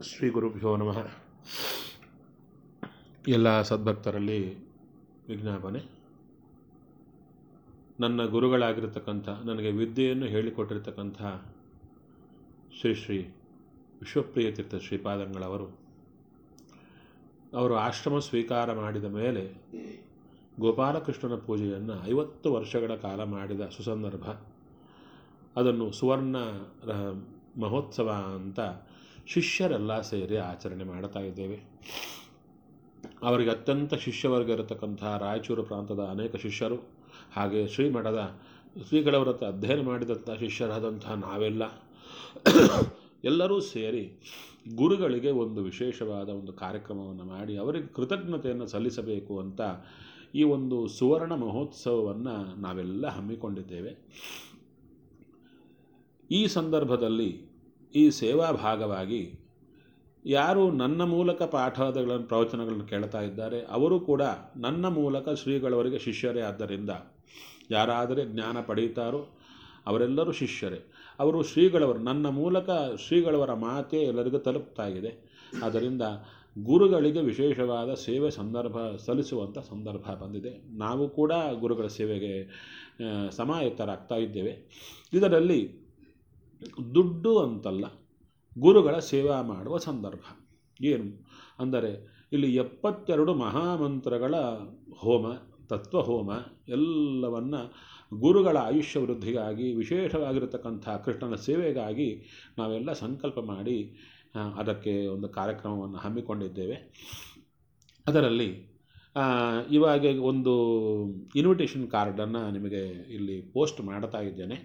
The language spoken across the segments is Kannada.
ಶ್ರೀ ಗುರುಭ್ಯೋ ನಮಃ ಎಲ್ಲ ಸದ್ಭಕ್ತರಲ್ಲಿ ವಿಜ್ಞಾಪನೆ ನನ್ನ ಗುರುಗಳಾಗಿರ್ತಕ್ಕಂಥ ನನಗೆ ವಿದ್ಯೆಯನ್ನು ಹೇಳಿಕೊಟ್ಟಿರ್ತಕ್ಕಂಥ ಶ್ರೀ ಶ್ರೀ ವಿಶ್ವಪ್ರಿಯ ತೀರ್ಥ ಶ್ರೀಪಾದಂಗಳವರು ಅವರು ಆಶ್ರಮ ಸ್ವೀಕಾರ ಮಾಡಿದ ಮೇಲೆ ಗೋಪಾಲಕೃಷ್ಣನ ಪೂಜೆಯನ್ನು ಐವತ್ತು ವರ್ಷಗಳ ಕಾಲ ಮಾಡಿದ ಸುಸಂದರ್ಭ ಅದನ್ನು ಸುವರ್ಣ ರ- ಮಹೋತ್ಸವ ಅಂತ ಶಿಷ್ಯರೆಲ್ಲ ಸೇರಿ ಆಚರಣೆ ಮಾಡ್ತಾ ಇದ್ದೇವೆ ಅವರಿಗೆ ಅತ್ಯಂತ ಶಿಷ್ಯವರ್ಗ ಇರತಕ್ಕಂಥ ರಾಯಚೂರು ಪ್ರಾಂತದ ಅನೇಕ ಶಿಷ್ಯರು ಹಾಗೆ ಶ್ರೀಮಠದ ಶ್ರೀಗಳವರ ಹತ್ರ ಅಧ್ಯಯನ ಮಾಡಿದಂಥ ಶಿಷ್ಯರಾದಂಥ ನಾವೆಲ್ಲ ಎಲ್ಲರೂ ಸೇರಿ ಗುರುಗಳಿಗೆ ಒಂದು ವಿಶೇಷವಾದ ಒಂದು ಕಾರ್ಯಕ್ರಮವನ್ನು ಮಾಡಿ ಅವರಿಗೆ ಕೃತಜ್ಞತೆಯನ್ನು ಸಲ್ಲಿಸಬೇಕು ಅಂತ ಈ ಒಂದು ಸುವರ್ಣ ಮಹೋತ್ಸವವನ್ನು ನಾವೆಲ್ಲ ಹಮ್ಮಿಕೊಂಡಿದ್ದೇವೆ ಈ ಸಂದರ್ಭದಲ್ಲಿ ಈ ಸೇವಾ ಭಾಗವಾಗಿ ಯಾರು ನನ್ನ ಮೂಲಕ ಪಾಠಗಳನ್ನು ಪ್ರವಚನಗಳನ್ನು ಕೇಳ್ತಾ ಇದ್ದಾರೆ ಅವರು ಕೂಡ ನನ್ನ ಮೂಲಕ ಶ್ರೀಗಳವರಿಗೆ ಶಿಷ್ಯರೇ ಆದ್ದರಿಂದ ಯಾರಾದರೆ ಜ್ಞಾನ ಪಡೆಯುತ್ತಾರೋ ಅವರೆಲ್ಲರೂ ಶಿಷ್ಯರೇ ಅವರು ಶ್ರೀಗಳವರು ನನ್ನ ಮೂಲಕ ಶ್ರೀಗಳವರ ಮಾತೇ ಎಲ್ಲರಿಗೂ ತಲುಪ್ತಾ ಇದೆ ಆದ್ದರಿಂದ ಗುರುಗಳಿಗೆ ವಿಶೇಷವಾದ ಸೇವೆ ಸಂದರ್ಭ ಸಲ್ಲಿಸುವಂಥ ಸಂದರ್ಭ ಬಂದಿದೆ ನಾವು ಕೂಡ ಗುರುಗಳ ಸೇವೆಗೆ ಆ, ಸಮಾಯತ್ತರಾಗ್ತಾ ಇದ್ದೇವೆ ಇದರಲ್ಲಿ ದುಡ್ಡು ಅಂತಲ್ಲ ಗುರುಗಳ ಸೇವಾ ಮಾಡುವ ಸಂದರ್ಭ ಏನು ಅಂದರೆ ಇಲ್ಲಿ ಎಪ್ಪತ್ತೆರಡು ಮಹಾಮಂತ್ರಗಳ ಹೋಮ ತತ್ವ ಹೋಮ ಎಲ್ಲವನ್ನು ಗುರುಗಳ ಆಯುಷ್ಯ ವೃದ್ಧಿಗಾಗಿ ವಿಶೇಷವಾಗಿರತಕ್ಕಂಥ ಕೃಷ್ಣನ ಸೇವೆಗಾಗಿ ನಾವೆಲ್ಲ ಸಂಕಲ್ಪ ಮಾಡಿ ಆ, ಅದಕ್ಕೆ ಒಂದು ಕಾರ್ಯಕ್ರಮವನ್ನು ಹಮ್ಮಿಕೊಂಡಿದ್ದೇವೆ ಅದರಲ್ಲಿ ಆ, ಇವಾಗ ಒಂದು ಇನ್ವಿಟೇಷನ್ ಕಾರ್ಡನ್ನು ನಿಮಗೆ ಇಲ್ಲಿ ಪೋಸ್ಟ್ ಮಾಡ್ತಾ ಇದ್ದೇನೆ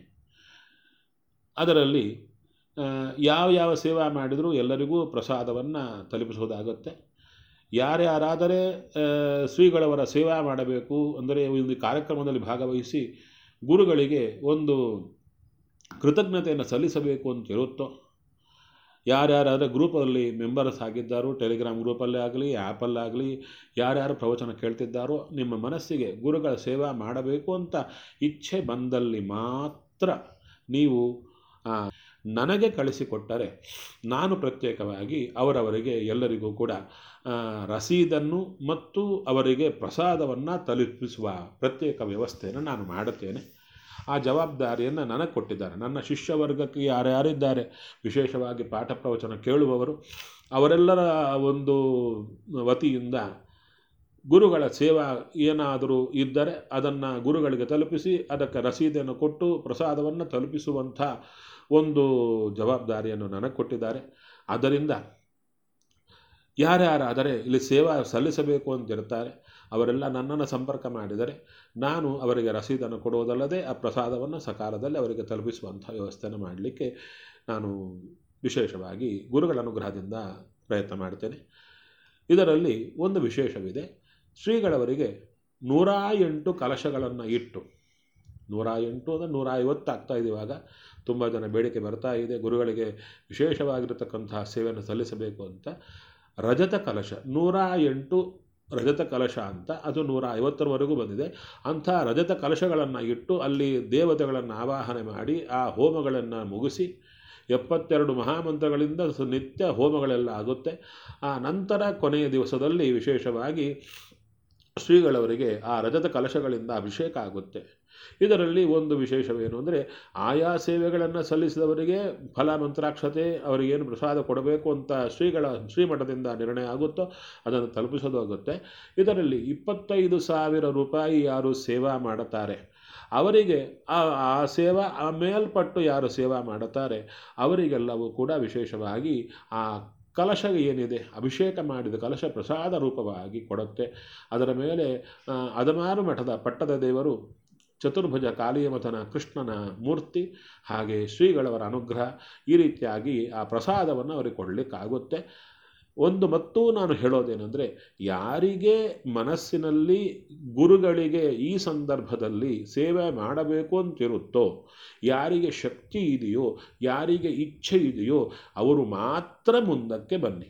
ಅದರಲ್ಲಿ ಆ, ಯಾವ ಯಾವ ಸೇವಾ ಮಾಡಿದರೂ ಎಲ್ಲರಿಗೂ ಪ್ರಸಾದವನ್ನು ತಲುಪಿಸುವುದಾಗುತ್ತೆ ಯಾರ್ಯಾರಾದರೆ ಆ, ಶ್ರೀಗಳವರ ಸೇವಾ ಮಾಡಬೇಕು ಅಂದರೆ ಒಂದು ಕಾರ್ಯಕ್ರಮದಲ್ಲಿ ಭಾಗವಹಿಸಿ ಗುರುಗಳಿಗೆ ಒಂದು ಕೃತಜ್ಞತೆಯನ್ನು ಸಲ್ಲಿಸಬೇಕು ಅಂತ ಇರುತ್ತೋ ಯಾರ್ಯಾರಾದರೆ ಗ್ರೂಪಲ್ಲಿ ಮೆಂಬರ್ಸ್ ಆಗಿದ್ದಾರೋ ಟೆಲಿಗ್ರಾಮ್ ಗ್ರೂಪಲ್ಲೇ ಆಗಲಿ ಆ್ಯಪಲ್ಲಾಗಲಿ ಯಾರ್ಯಾರು ಪ್ರವಚನ ಕೇಳ್ತಿದ್ದಾರೋ ನಿಮ್ಮ ಮನಸ್ಸಿಗೆ ಗುರುಗಳ ಸೇವಾ ಮಾಡಬೇಕು ಅಂತ ಇಚ್ಛೆ ಬಂದಲ್ಲಿ ಮಾತ್ರ ನೀವು ಆ, ನನಗೆ ಕಳಿಸಿಕೊಟ್ಟರೆ ನಾನು ಪ್ರತ್ಯೇಕವಾಗಿ ಅವರವರಿಗೆ ಎಲ್ಲರಿಗೂ ಕೂಡ ಆ, ರಸೀದನ್ನು ಮತ್ತು ಅವರಿಗೆ ಪ್ರಸಾದವನ್ನು ತಲುಪಿಸುವ ಪ್ರತ್ಯೇಕ ವ್ಯವಸ್ಥೆಯನ್ನು ನಾನು ಮಾಡುತ್ತೇನೆ ಆ ಜವಾಬ್ದಾರಿಯನ್ನು ನನಗೆ ಕೊಟ್ಟಿದ್ದಾರೆ ನನ್ನ ಶಿಷ್ಯ ವರ್ಗಕ್ಕೆ ಯಾರ್ಯಾರಿದ್ದಾರೆ ವಿಶೇಷವಾಗಿ ಪಾಠ ಪ್ರವಚನ ಕೇಳುವವರು ಅವರೆಲ್ಲರ ಒಂದು ವತಿಯಿಂದ ಗುರುಗಳ ಸೇವಾ ಏನಾದರೂ ಇದ್ದರೆ ಅದನ್ನು ಗುರುಗಳಿಗೆ ತಲುಪಿಸಿ ಅದಕ್ಕೆ ರಸೀದಿಯನ್ನು ಕೊಟ್ಟು ಪ್ರಸಾದವನ್ನು ತಲುಪಿಸುವಂಥ ಒಂದು ಜವಾಬ್ದಾರಿಯನ್ನು ನನಗೆ ಕೊಟ್ಟಿದ್ದಾರೆ ಆದ್ದರಿಂದ ಯಾರ್ಯಾರಾದರೆ ಇಲ್ಲಿ ಸೇವಾ ಸಲ್ಲಿಸಬೇಕು ಅಂತಿರ್ತಾರೆ ಅವರೆಲ್ಲ ನನ್ನನ್ನು ಸಂಪರ್ಕ ಮಾಡಿದರೆ ನಾನು ಅವರಿಗೆ ರಸೀದನ್ನು ಕೊಡುವುದಲ್ಲದೆ ಆ ಪ್ರಸಾದವನ್ನು ಸಕಾಲದಲ್ಲಿ ಅವರಿಗೆ ತಲುಪಿಸುವಂಥ ವ್ಯವಸ್ಥೆಯನ್ನು ಮಾಡಲಿಕ್ಕೆ ನಾನು ವಿಶೇಷವಾಗಿ ಗುರುಗಳ ಅನುಗ್ರಹದಿಂದ ಪ್ರಯತ್ನ ಮಾಡ್ತೇನೆ ಇದರಲ್ಲಿ ಒಂದು ವಿಶೇಷವಿದೆ ಶ್ರೀಗಳವರಿಗೆ ನೂರ ಎಂಟು ಕಲಶಗಳನ್ನು ಇಟ್ಟು ನೂರ ಎಂಟು ಅಂದರೆ ನೂರ ಐವತ್ತು ಆಗ್ತಾ ಇದೆ ಇವಾಗ ತುಂಬ ಜನ ಬೇಡಿಕೆ ಬರ್ತಾ ಇದೆ ಗುರುಗಳಿಗೆ ವಿಶೇಷವಾಗಿರತಕ್ಕಂತಹ ಸೇವೆಯನ್ನು ಸಲ್ಲಿಸಬೇಕು ಅಂತ ರಜತ ಕಲಶ ನೂರ ಎಂಟು ರಜತ ಕಲಶ ಅಂತ ಅದು ನೂರ ಐವತ್ತರವರೆಗೂ ಬಂದಿದೆ ಅಂಥ ರಜತ ಕಲಶಗಳನ್ನು ಇಟ್ಟು ಅಲ್ಲಿ ದೇವತೆಗಳನ್ನು ಆವಾಹನೆ ಮಾಡಿ ಆ ಹೋಮಗಳನ್ನು ಮುಗಿಸಿ ಎಪ್ಪತ್ತೆರಡು ಮಹಾಮಂತ್ರಗಳಿಂದ ಸ- ನಿತ್ಯ ಹೋಮಗಳೆಲ್ಲ ಆಗುತ್ತೆ ಆ ನಂತರ ಕೊನೆಯ ದಿವಸದಲ್ಲಿ ವಿಶೇಷವಾಗಿ ಶ್ರೀಗಳವರಿಗೆ ಆ ರಜತ ಕಲಶಗಳಿಂದ ಅಭಿಷೇಕ ಆಗುತ್ತೆ ಇದರಲ್ಲಿ ಒಂದು ವಿಶೇಷವೇನು ಅಂದರೆ ಆಯಾ ಸೇವೆಗಳನ್ನು ಸಲ್ಲಿಸಿದವರಿಗೆ ಫಲ ಮಂತ್ರಾಕ್ಷತೆ ಅವರಿಗೇನು ಪ್ರಸಾದ ಕೊಡಬೇಕು ಅಂತ ಶ್ರೀಗಳ ಶ್ರೀಮಠದಿಂದ ನಿರ್ಣಯ ಆಗುತ್ತೋ ಅದನ್ನು ತಲುಪಿಸೋದು ಆಗುತ್ತೆ ಇದರಲ್ಲಿ ಇಪ್ಪತ್ತೈದು ಸಾವಿರ ರೂಪಾಯಿ ಯಾರು ಸೇವಾ ಮಾಡುತ್ತಾರೆ ಅವರಿಗೆ ಆ ಆ ಸೇವಾ ಆ ಮೇಲ್ಪಟ್ಟು ಯಾರು ಸೇವಾ ಮಾಡುತ್ತಾರೆ ಅವರಿಗೆಲ್ಲವೂ ಕೂಡ ವಿಶೇಷವಾಗಿ ಆ ಕಲಶ ಏನಿದೆ ಅಭಿಷೇಕ ಮಾಡಿದ ಕಲಶ ಪ್ರಸಾದ ರೂಪವಾಗಿ ಕೊಡುತ್ತೆ ಅದರ ಮೇಲೆ ಆ, ಅದಮಾರು ಮಠದ ಪಟ್ಟದ ದೇವರು ಚತುರ್ಭುಜ ಕಾಳಿಯಮಥನ ಕೃಷ್ಣನ ಮೂರ್ತಿ ಹಾಗೆ ಶ್ರೀಗಳವರ ಅನುಗ್ರಹ ಈ ರೀತಿಯಾಗಿ ಆ ಪ್ರಸಾದವನ್ನು ಅವರಿಗೆ ಕೊಡಲಿಕ್ಕಾಗುತ್ತೆ ಒಂದು ಮತ್ತೂ ನಾನು ಹೇಳೋದೇನೆಂದರೆ ಯಾರಿಗೆ ಮನಸ್ಸಿನಲ್ಲಿ ಗುರುಗಳಿಗೆ ಈ ಸಂದರ್ಭದಲ್ಲಿ ಸೇವೆ ಮಾಡಬೇಕು ಅಂತಿರುತ್ತೋ ಯಾರಿಗೆ ಶಕ್ತಿ ಇದೆಯೋ ಯಾರಿಗೆ ಇಚ್ಛೆ ಇದೆಯೋ ಅವರು ಮಾತ್ರ ಮುಂದಕ್ಕೆ ಬನ್ನಿ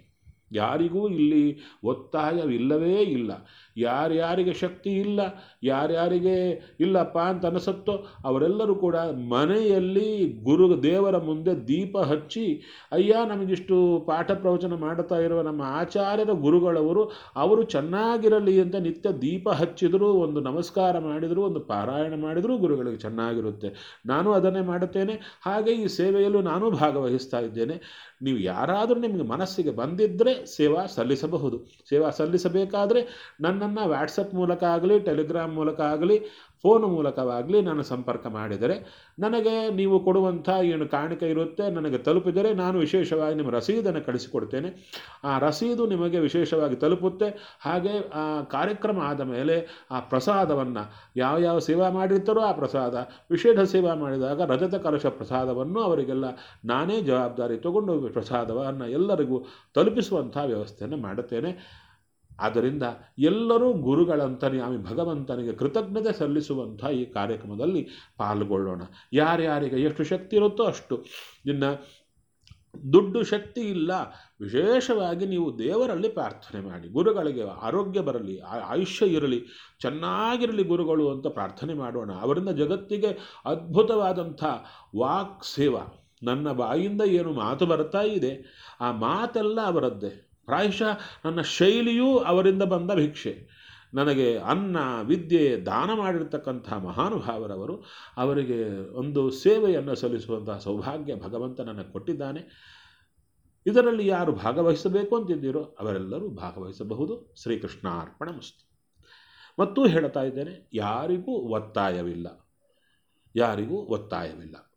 ಯಾರಿಗೂ ಇಲ್ಲಿ ಒತ್ತಾಯವಿಲ್ಲವೇ ಇಲ್ಲ ಯಾರ್ಯಾರಿಗೆ ಶಕ್ತಿ ಇಲ್ಲ ಯಾರ್ಯಾರಿಗೆ ಇಲ್ಲಪ್ಪ ಅಂತ ಅನಿಸುತ್ತೋ ಅವರೆಲ್ಲರೂ ಕೂಡ ಮನೆಯಲ್ಲಿ ಗುರು ದೇವರ ಮುಂದೆ ದೀಪ ಹಚ್ಚಿ ಅಯ್ಯ ನಮಗಿಷ್ಟು ಪಾಠ ಪ್ರವಚನ ಮಾಡುತ್ತಾ ಇರುವ ನಮ್ಮ ಆಚಾರ್ಯರ ಗುರುಗಳವರು ಅವರು ಚೆನ್ನಾಗಿರಲಿ ಅಂತ ನಿತ್ಯ ದೀಪ ಹಚ್ಚಿದರೂ ಒಂದು ನಮಸ್ಕಾರ ಮಾಡಿದರೂ ಒಂದು ಪಾರಾಯಣ ಮಾಡಿದರೂ ಗುರುಗಳಿಗೆ ಚೆನ್ನಾಗಿರುತ್ತೆ ನಾನು ಅದನ್ನೇ ಮಾಡುತ್ತೇನೆ ಹಾಗೆ ಈ ಸೇವೆಯಲ್ಲೂ ನಾನು ಭಾಗವಹಿಸ್ತಾ ಇದ್ದೇನೆ ನೀವು ಯಾರಾದರೂ ನಿಮಗೆ ಮನಸ್ಸಿಗೆ ಬಂದಿದ್ದರೆ ಸೇವಾ ಸಲ್ಲಿಸಬಹುದು ಸೇವಾ ಸಲ್ಲಿಸಬೇಕಾದರೆ ನನ್ನನ್ನು ವ್ಯಾಟ್ಸಪ್ ಮೂಲಕ ಆಗಲಿ ಟೆಲಿಗ್ರಾಮ್ ಮೂಲಕ ಆಗಲಿ ಫೋನ್ ಮೂಲಕವಾಗಲಿ ನಾನು ಸಂಪರ್ಕ ಮಾಡಿದರೆ ನನಗೆ ನೀವು ಕೊಡುವಂಥ ಏನು ಕಾಣಿಕೆ ಇರುತ್ತೆ ನನಗೆ ತಲುಪಿದರೆ ನಾನು ವಿಶೇಷವಾಗಿ ನಿಮ್ಮ ರಸೀದನ್ನು ಕಳಿಸಿಕೊಡ್ತೇನೆ ಆ ರಸೀದು ನಿಮಗೆ ವಿಶೇಷವಾಗಿ ತಲುಪುತ್ತೆ ಹಾಗೆ ಆ ಕಾರ್ಯಕ್ರಮ ಆದ ಮೇಲೆ ಆ ಪ್ರಸಾದವನ್ನು ಯಾವ ಯಾವ ಸೇವಾ ಮಾಡಿರ್ತಾರೋ ಆ ಪ್ರಸಾದ ವಿಶೇಷ ಸೇವಾ ಮಾಡಿದಾಗ ರಜತ ಕಲಶ ಪ್ರಸಾದವನ್ನು ಅವರಿಗೆಲ್ಲ ನಾನೇ ಜವಾಬ್ದಾರಿ ತಗೊಂಡು ಪ್ರಸಾದವನ್ನು ಎಲ್ಲರಿಗೂ ತಲುಪಿಸುವಂಥ ವ್ಯವಸ್ಥೆಯನ್ನು ಮಾಡುತ್ತೇನೆ ಆದ್ದರಿಂದ ಎಲ್ಲರೂ ಗುರುಗಳಂತನೇ ಭಗವಂತನಿಗೆ ಕೃತಜ್ಞತೆ ಸಲ್ಲಿಸುವಂಥ ಈ ಕಾರ್ಯಕ್ರಮದಲ್ಲಿ ಪಾಲ್ಗೊಳ್ಳೋಣ ಯಾರ್ಯಾರಿಗೆ ಎಷ್ಟು ಶಕ್ತಿ ಇರುತ್ತೋ ಅಷ್ಟು ಇನ್ನು ದುಡ್ಡು ಶಕ್ತಿ ಇಲ್ಲ ವಿಶೇಷವಾಗಿ ನೀವು ದೇವರಲ್ಲಿ ಪ್ರಾರ್ಥನೆ ಮಾಡಿ ಗುರುಗಳಿಗೆ ಆರೋಗ್ಯ ಬರಲಿ ಆ- ಆಯುಷ್ಯ ಇರಲಿ ಚೆನ್ನಾಗಿರಲಿ ಗುರುಗಳು ಅಂತ ಪ್ರಾರ್ಥನೆ ಮಾಡೋಣ ಅವರಿಂದ ಜಗತ್ತಿಗೆ ಅದ್ಭುತವಾದಂಥ ವಾಕ್ ಸೇವಾ ನನ್ನ ಬಾಯಿಂದ ಏನು ಮಾತು ಬರ್ತಾ ಇದೆ ಆ ಮಾತೆಲ್ಲ ಅವರದ್ದೇ ಪ್ರಾಯಶಃ ನನ್ನ ಶೈಲಿಯೂ ಅವರಿಂದ ಬಂದ ಭಿಕ್ಷೆ ನನಗೆ ಅನ್ನ ವಿದ್ಯೆ ದಾನ ಮಾಡಿರ್ತಕ್ಕಂಥ ಮಹಾನುಭಾವರವರು ಅವರಿಗೆ ಒಂದು ಸೇವೆಯನ್ನು ಸಲ್ಲಿಸುವಂತಹ ಸೌಭಾಗ್ಯ ಭಗವಂತ ನನಗೆ ಕೊಟ್ಟಿದ್ದಾನೆ ಇದರಲ್ಲಿ ಯಾರು ಭಾಗವಹಿಸಬೇಕು ಅಂತಿದ್ದೀರೋ ಅವರೆಲ್ಲರೂ ಭಾಗವಹಿಸಬಹುದು ಶ್ರೀಕೃಷ್ಣಾರ್ಪಣ ಮಸ್ತು ಮತ್ತು ಹೇಳ್ತಾ ಇದ್ದೇನೆ ಯಾರಿಗೂ ಒತ್ತಾಯವಿಲ್ಲ ಯಾರಿಗೂ ಒತ್ತಾಯವಿಲ್ಲ